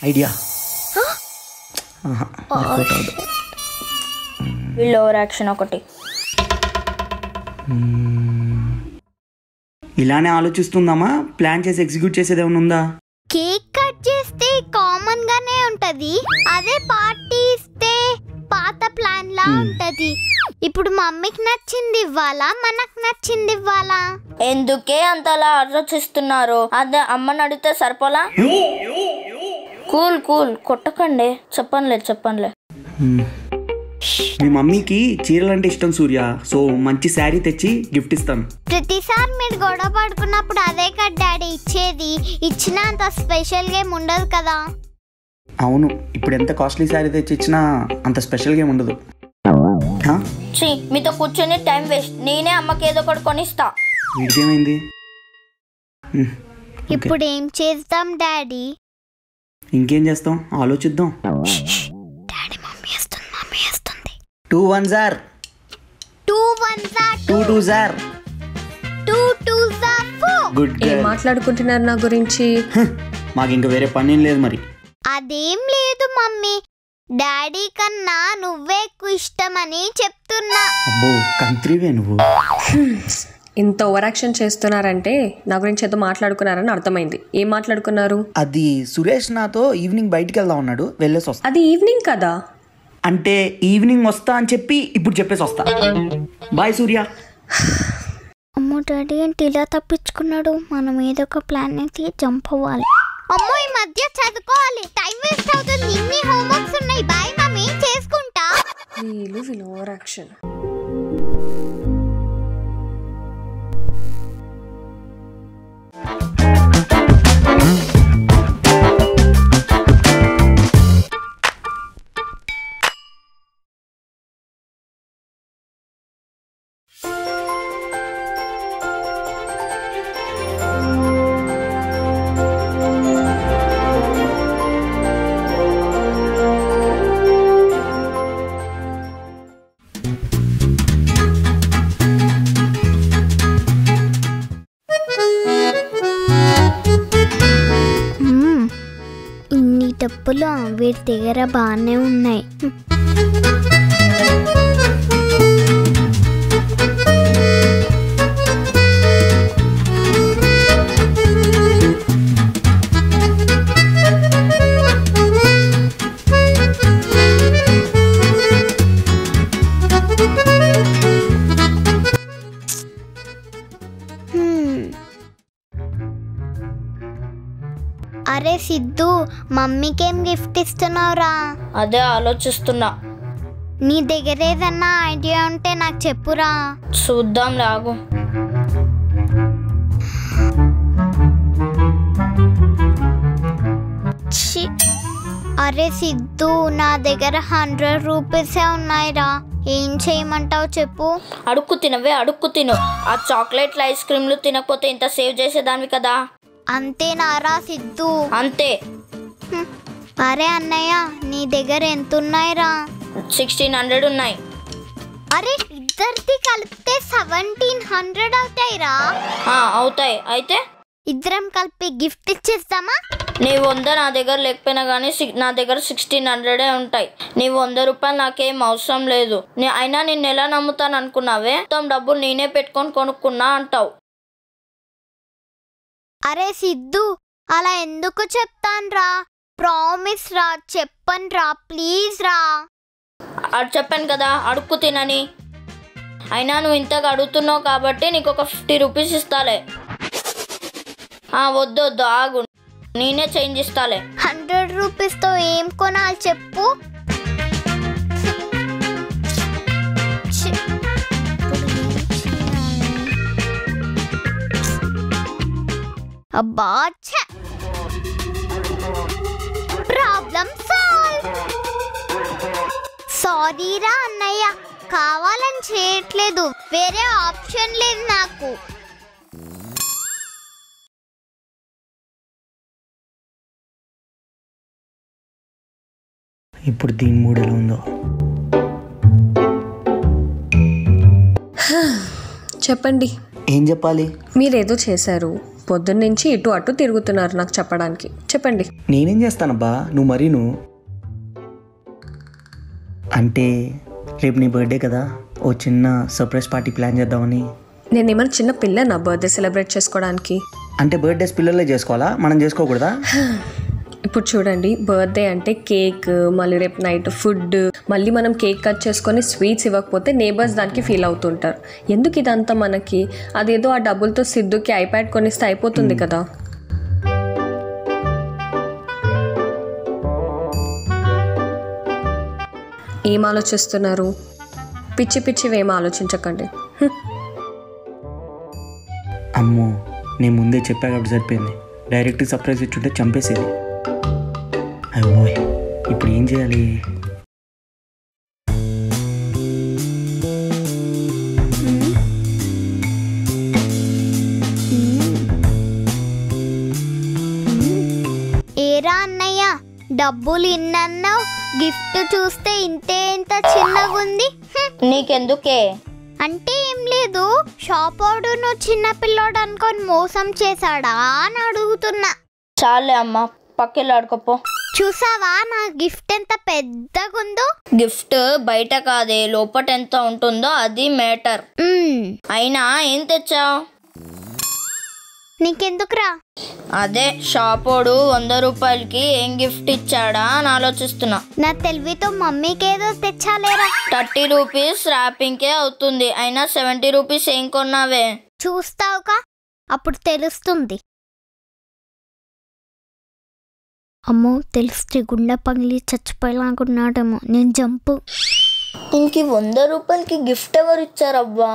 Idea work out అవ్వదు వీళ్ళు over action ఒకటి ఇలానే ఆలోచిస్తుందామా ప్లాన్ చేసి ఎగ్జిక్యూట్ చేసేది ఏమైనా ఉందా కేక్ కట్ చేస్తే కామన్ గానే ఉంటది అదే పార్టీ ఇస్తే పాత ప్లాన్ లా ఉంటది ఇప్పుడు మమ్మీకి నచ్చింది ఇవ్వాలా మనకు నచ్చింది ఇవ్వాలా ఎందుకే అంతలా ఆలోచిస్తున్నారు అదే అమ్మని అడిగితే సరిపోలా కూల్ కూల్ కొట్టకండి చెప్పనులే చెప్పనులే మ్మ్. మీ మమ్మీకి చీరలు అంటే ఇష్టం సూర్య సో మంచి శారీ తెచ్చి గిఫ్ట్ ఇస్తాను ప్రతిసారి మీరు గొడవ పడుకున్నప్పుడు అదే కదా డాడీ ఇచ్చేది ఇచ్చిన అంత స్పెషల్ గేమ్ ఉండదు కదా అవును ఇప్పుడు ఎంత కాస్ట్లీ శారీ తెచ్చి ఇచ్చినా అంత స్పెషల్గా ఏమి ఉండదు హా? ఛీ మీతో కూర్చొని టైం వేస్ట్ నేనే అమ్మకి ఏదో ఒకటి కొనిస్తా వీడికేమైంది మ్మ్. ఇప్పుడు ఏం చేద్దాం డాడీ ఇంకేం చేస్తాం ఆలోచిద్దాం డాడీ మమ్మీ వస్తుంది మమ్మీ వస్తుంది టూ వన్ జార్ టూ వన్ జా టూ టూ జార్ టూ టూ జా ఫోర్ గుడ్ ఏం మాట్లాడుకుంటున్నారు నా గురించి మాకు ఇంకా వేరే పని ఏం లేదు మరి అదేం లేదు మమ్మీ డాడీ కన్నా నువ్వే ఎక్కువ ఇష్టమని చెప్తున్నా అబ్బో కంత్రివే నువ్వు ఇంత ఓవర్ యాక్షన్ చేస్తున్నారంటే నా గురించి ఏదో మాట్లాడుకున్నారని అర్థమైంది ఏం మాట్లాడుకున్నారు అది సురేష్ నాతో ఈవినింగ్ బయటికి వెళ్దాం ఉన్నాడు వెళ్ళేసి వస్తా అది ఈవినింగ్ కదా అంటే ఈవినింగ్ వస్తా అని చెప్పి ఇప్పుడు చెప్పేసి వస్తా బాయ్ సూర్య అమ్మో డాడీ ఏంటి ఇలా తప్పించుకున్నాడు మనం ఏదో ఒక ప్లాన్ అయితే జంప్ అవ్వాలి అమ్మో ఈ మధ్య చదువుకోవాలి టైం వేస్ట్ అవుతుంది ఇన్ని హోంవర్క్స్ ఉన్నాయి బాయ్ మమ్మీ చేసుకుంటా వీళ్ళు వీళ్ళు ఓవర్ యాక్షన్ మ్మ్. ఇన్ని డబ్బులు వీరి దగ్గర బాగానే ఉన్నాయి హ్మ్. అరే సిద్ధు మమ్మీకేం గిఫ్ట్ ఇస్తున్నావురా అదే ఆలోచిస్తున్నా నీ దగ్గర ఏదన్నా ఐడియా ఉంటే నాకు చెప్పురా చూద్దాం లాగు ఛీ! అరే సిద్ధు నా దగ్గర హండ్రెడ్ రూపీసే ఉన్నాయిరా ఏం చేయమంటావు చెప్పు అడుక్కు తినవే అడుక్కు తిను ఆ చాక్లెట్లు ఐస్ క్రీమ్లు తినకపోతే ఇంత సేవ్ చేసేదానివి కదా అంతేనారా సిద్ధు అంతే హ్మ్. అరే అన్నయ్య నీ దగ్గర ఎంత ఉన్నాయిరా సిక్స్టీన్ హండ్రెడ్ ఉన్నాయి అరే ఇద్దరిది కలిపితే సెవెంటీన్ హండ్రెడ్ అవుతాయిరా ఆ, అవుతాయి అయితే ఇద్దరం కలిపి గిఫ్ట్ ఇచ్చేస్తామా నీ వంద నా దగ్గర లేకపోయినా కానీ సిక్- నా దగ్గర సిక్స్టీన్ హండ్రెడే ఉంటాయి నీ వంద రూపాయలు నాకేం అవసరం లేదు నే- అయినా నిన్ను ఎలా నమ్ముతాను అనుకున్నావే మొత్తం డబ్బులు నేనే పెట్టుకొని కొనుక్కున్నా అంటావు అరే సిద్ధు అలా ఎందుకు చెప్తాన్రా ప్రామిస్ రా చెప్పను రా ప్లీజ్ రా అది చెప్పాను కదా అడుక్కు తినని అయినా నువ్వు ఇంతగా అడుగుతున్నావు కాబట్టి నీకు ఒక ఫిఫ్టీ రూపీస్ ఇస్తాలే ఆ, వద్దు వద్దు ఆగు నేనే చేంజ్ ఇస్తాలే హండ్రెడ్ రూపీస్తో ఏం కొనాలి చెప్పు ఛీ, ఇప్పుడు ఏం చేయాలి? అబ్బా ప్రాబ్లం సాల్వ్ సారీరా అన్నయ్య కావాలని చేయట్లేదు వేరే ఆప్షన్ లేదు నాకు ఇప్పుడు దీని మూడు ఎలా ఉందో చెప్పండి ఏం చెప్పాలి మీరేదో చేశారు పొద్దున్న నుంచి ఇటు అటు తిరుగుతున్నారు నాకు చెప్పడానికి చెప్పండి నేనేం చేస్తానబ్బా నువ్వు మరీ నువ్వు అంటే రేపు నీ బర్త్డే కదా ఓ చిన్న సర్ప్రైజ్ పార్టీ ప్లాన్ చేద్దామని నేను ఏమైనా చిన్న పిల్ల నా బర్త్డే సెలబ్రేట్ చేసుకోవడానికి అంటే బర్త్డేస్ పిల్లలే చేసుకోవాలా మనం చేసుకోకూడదా ఇప్పుడు చూడండి బర్త్డే అంటే కేక్ మళ్ళీ రేపు నైట్ ఫుడ్ మళ్ళీ మనం కేక్ కట్ చేసుకొని స్వీట్స్ ఇవ్వకపోతే నేబర్స్ దానికి ఫీల్ అవుతుంటారు ఎందుకు ఇదంతా మనకి అదేదో ఆ డబ్బులతో సిద్ధుకి ఐప్యాడ్ కొనిస్తే అయిపోతుంది కదా ఏం ఆలోచిస్తున్నారు పిచ్చి పిచ్చివి ఏం ఆలోచించకండి హ్మ్. అమ్మో నేను ముందే చెప్పా కాబట్టి సరిపోయింది డైరెక్ట్ సర్ప్రైజ్ ఇచ్చుంటే చంపేసేది అయ్యోయ్ ఇప్పుడు ఏం చేయాలి ఏరా అన్నయ్య డబ్బులు ఇన్నన్నావు గిఫ్ట్ చూస్తే ఇంతే ఇంత చిన్నగుంది హ్మ్. నీకెందుకే అంటే ఏం లేదు షాప్ వాడు నువ్వు చిన్న పిల్లోడు అనుకొని మోసం చేశాడా అని అడుగుతున్నా చాలే అమ్మ పక్కెళ్ళి ఆడుకోపో చూసావా నా గిఫ్ట్ ఎంత పెద్దగుందో గిఫ్ట్ బయట కాదే లోపట ఎంత ఉంటుందో అది మ్యాటర్ మ్మ్. అయినా ఏం తెచ్చావు నీకెందుకురా అదే షాపోడు వంద రూపాయలకి ఏం గిఫ్ట్ ఇచ్చాడా అని ఆలోచిస్తున్నా నా తెలివితో మమ్మీకి ఏదో తెచ్చాలేరా థర్టీ రూపీస్ ర్యాపింగ్కే అవుతుంది అయినా సెవెంటీ రూపీస్ ఏం కొన్నావే చూస్తావుగా అప్పుడు తెలుస్తుంది అమ్మో తెలిస్తే గుండె పగిలి చచ్చిపోయేలాగున్నాడేమో నేను జంపు ఇంక వంద రూపాయలకి గిఫ్ట్ ఎవరు ఇచ్చారబ్బా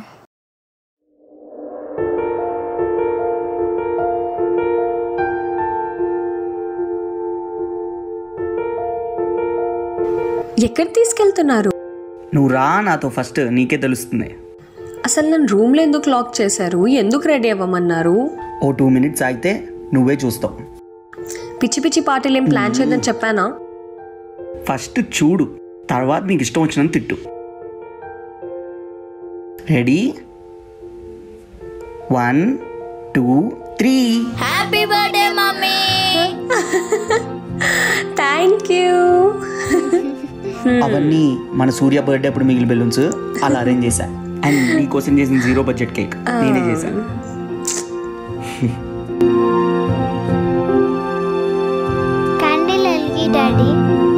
ఎక్కడ తీసుకెళ్తున్నారు నువ్వు రా నాతో ఫస్ట్ నీకే తెలుస్తుంది అసలు నన్ను రూమ్లో ఎందుకు లాక్ చేశారు ఎందుకు రెడీ అవ్వమన్నారు ఓ టూ మినిట్స్ ఆగితే నువ్వే చూస్తావు పిచ్చి పిచ్చి పార్టీలు ఏం ప్లాన్ చేయదని చెప్పానా ఫస్ట్ చూడు తర్వాత నీకు ఇష్టం వచ్చినంత తిట్టు ready one two three happy birthday mummy thank you అవన్నీ మన సూర్య బర్త్డే అప్పుడు మిగిలిన బెలూన్స్ అలా అరేంజ్ చేశా అండ్ నీకోసం చేసిన జీరో బడ్జెట్ కేక్ నేనే చేశాను క్యాండిల్ వెలిగి daddy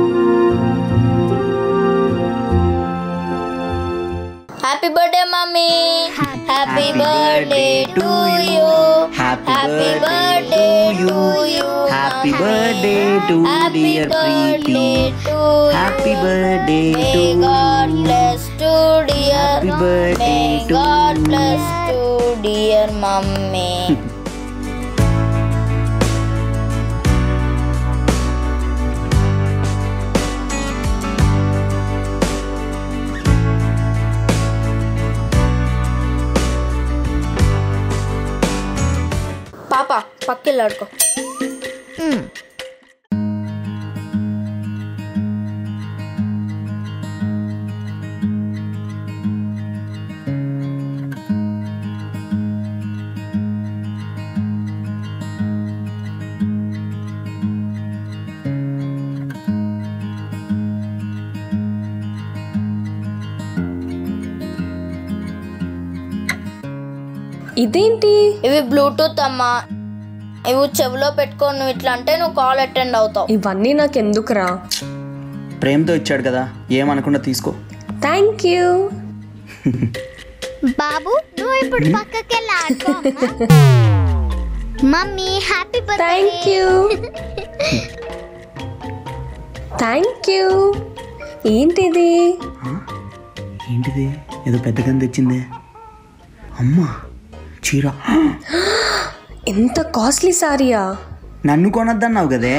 happy birthday mummy happy birthday to you happy happy birthday birthday to you happy birthday to happy dear Preethi birthday to happy birthday May to God bless to dear Happy birthday May to God you. bless to dear mummy పాప పక్కెళ్ళాడుకో ఇదేంటి ఇవి Bluetooth అమ్మా ఇవి చెవిలో పెట్టుకొని నువ్వు ఇట్లా అంటే నువ్వు కాల్ అటెండ్ అవుతావు ఇవన్నీ నాకు ఎందుకురా ప్రేమతో ఇచ్చాడు కదా ఏమనకుండా తీసుకో థ్యాంక్ యూ బాబు నువ్వు ఇప్పుడు పక్కకి వెళ్ళి ఆడుకో mummy happy thank birthday you thank you ఏంటిది ఏంటిది ఏదో పెద్ద గంద తెచ్చిందే అమ్మా చీర ఎంత కాస్ట్లీ సారీయా నన్ను కొనొద్దన్నావు కదే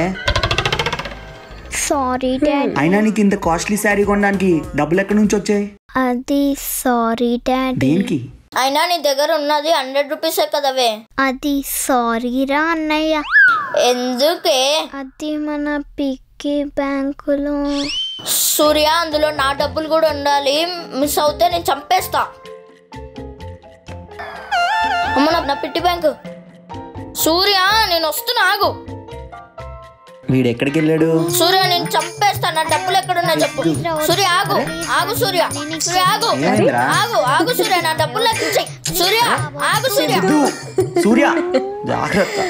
సారీ డాడీ అయినా నీకు ఇంత కాస్ట్లీ శారీ కొనడానికి డబ్బులు ఎక్కడి నుంచి వచ్చాయి అది సారీ డాడీ దేనికి అయినా నీ దగ్గర ఉన్నది హండ్రెడ్ రూపీసే కదవే అది సారీరా అన్నయ్య ఎందుకే అది మన పిక్కీ బ్యాంకులో సూర్య అందులో నా డబ్బులు కూడా ఉండాలి మిస్ అవుతే నేను చంపేస్తా అమ్మ నా- నా పిట్టి బ్యాంకు సూర్య నేను వస్తున్నా ఆగు వీడు ఎక్కడికి వెళ్ళాడు సూర్య నేను చంపేస్తాను నా డబ్బులు ఎక్కడున్నా చెప్పు సూర్య ఆగు ఆగు సూర్య సూర్య ఆగు ఏమైందిరా? ఆగు ఆగు సూర్య నా డబ్బులు నాకు ఇచ్చేయ్ సూర్య ఆగు సూర్య సిద్ధు సూర్య జాగ్రత్త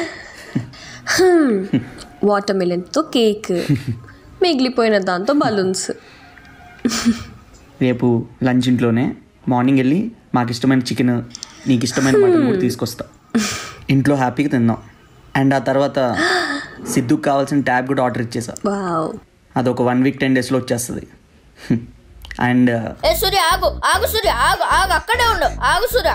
వాటర్ మిలన్తో కేక్ మిగిలిపోయిన దాంతో బలూన్స్ రేపు లంచ్ ఇంట్లోనే మార్నింగ్ వెళ్ళి మాకు ఇష్టమైన చికెన్ నీకు ఇష్టమైన మటన్ కూడా తీసుకొస్తా ఇంట్లో హ్యాపీగా తిందాం అండ్ ఆ తర్వాత సిద్ధుకు కావాల్సిన ట్యాబ్ కూడా ఆర్డర్ ఇచ్చేసా వావ్ అది ఒక వన్ వీక్ టెన్ డేస్లో వచ్చేస్తుంది అండ్ ఏ సూర్య ఆగు ఆగు సూర్య ఆగు ఆగు అక్కడే ఉండు ఆగు సూర్య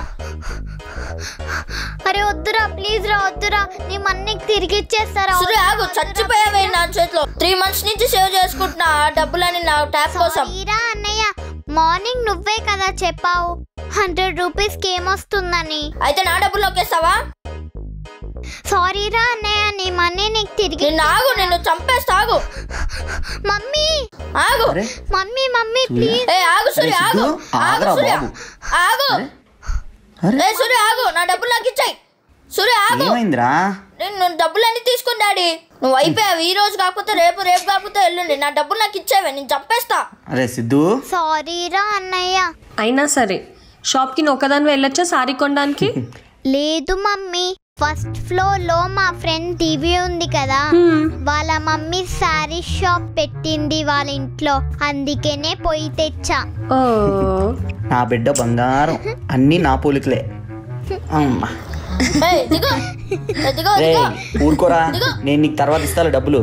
అరే వద్దురా ప్లీజ్ రా వద్దురా నీ మన్నీకి తిరిగి ఇచ్చేస్తారా సూర్య ఆగు చచ్చిపోయావే నా చేతిలో త్రీ మంత్స్ నుంచి సేవ్ చేసుకుంటున్నా ఆ డబ్బులని నా ట్యాప్ కోసం సారీరా అన్నయ్య మార్నింగ్ నువ్వే కదా చెప్పావు హండ్రెడ్ రూపీస్కి ఏమొస్తుందని అయితే నా డబ్బులు నొక్కేస్తావా సారీరా అన్నయ్య నీ మనీ నీకు తిరిగి నిన్ను ఆగు నిన్ను చంపేస్తా ఆగు మమ్మీ ఆగు అరే మమ్మీ మమ్మీ ప్లీజ్ ఏ ఆగు సూర్య అరే ఆగు సిద్ధు, ఆగు ఆగరా సూర్య బాబు. ఆగు అరే ఏ సూర్య ఆగు నా డబ్బులు నాకు ఇచ్చాయి సూర్య ఆగు ఏమైందిరా నేను డబ్బులన్నీ తీసుకుని డాడీ నువ్వు అయిపోయావు ఈ రోజు కాకపోతే రేపు రేపు కాకపోతే ఎల్లుండి నా డబ్బులు నాకు ఇచ్చేవే నేను చంపేస్తా అరే సిద్ధు సారీరా అన్నయ్య అయినా సరే షాప్కి నువ్వు ఒకదాని వెళ్ళొచ్చా సారీ కొనడానికి లేదు మమ్మీ ఫస్ట్ ఫ్లోర్ లో మా ఫ్రెండ్ టీవీ ఉంది కదా వాళ్ళ మమ్మీ శారీ షాప్ పెట్టింది వాళ్ళ ఇంట్లో అందుకనే పోయి తెచ్చా ఓ నా బిడ్డ బంగారం అన్నీ నా పోలికలే అమ్మా ఏయ్, దిగు ఏ, దిగు రే దిగు ఊరుకోరా నేను నీకు తర్వాత ఇస్తాను డబ్బులు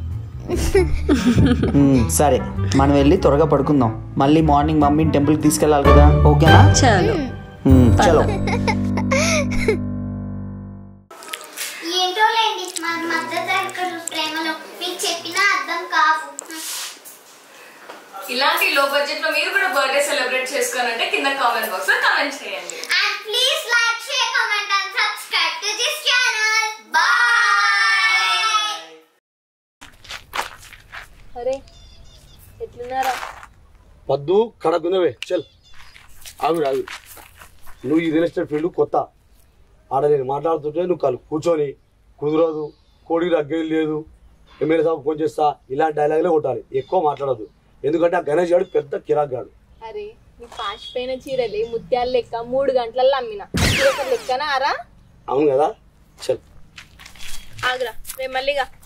ఉమ్, సరే మనం వెళ్ళి త్వరగా పడుకుందాం మళ్ళీ మార్నింగ్ మమ్మీని టెంపుల్కి తీసుకెళ్ళాలి కదా ఓకేనా చలో ఉమ్, చలో ఏంటో లేండి మా మద్దతు ప్రేమలో మీకు చెప్పినా అర్థం కావు ఇలాంటి లో బడ్జెట్ లో మీరు కూడా బర్త్డే సెలబ్రేట్ చేసుకోనంటే కింద కామెంట్ బాక్స్ లో కామెంట్ చేయండి And please like, share, comment and subscribe to this channel. Bye! అరే ఎట్లున్నారా పద్దు కడకున్నవే చల్ ఆవిడ ఆవిడ నువ్వు ఈ రియల్ ఎస్టేట్ ఫీల్డ్ కొత్త ఆడ నేను మాట్లాడుతుంటే నువ్వు కలు కూర్చొని కుదరదు కోడికి రగ్గేది లేదు ఎమ్మెల్యే సాబ్ ఫోన్ చేస్తా ఇలాంటి డైలాగులే కొట్టాలి ఎక్కువ మాట్లాడదు ఎందుకంటే ఆ గణేష్ గాడు పెద్ద కిరాక్ గాడు అరే నీ పాసిపోయిన చీరలే ముత్యాల లెక్క మూడు గంటలలో అమ్మిన చీర లెక్కన అరా అవును కదా చల్ ఆగురా రేపు మళ్ళీగా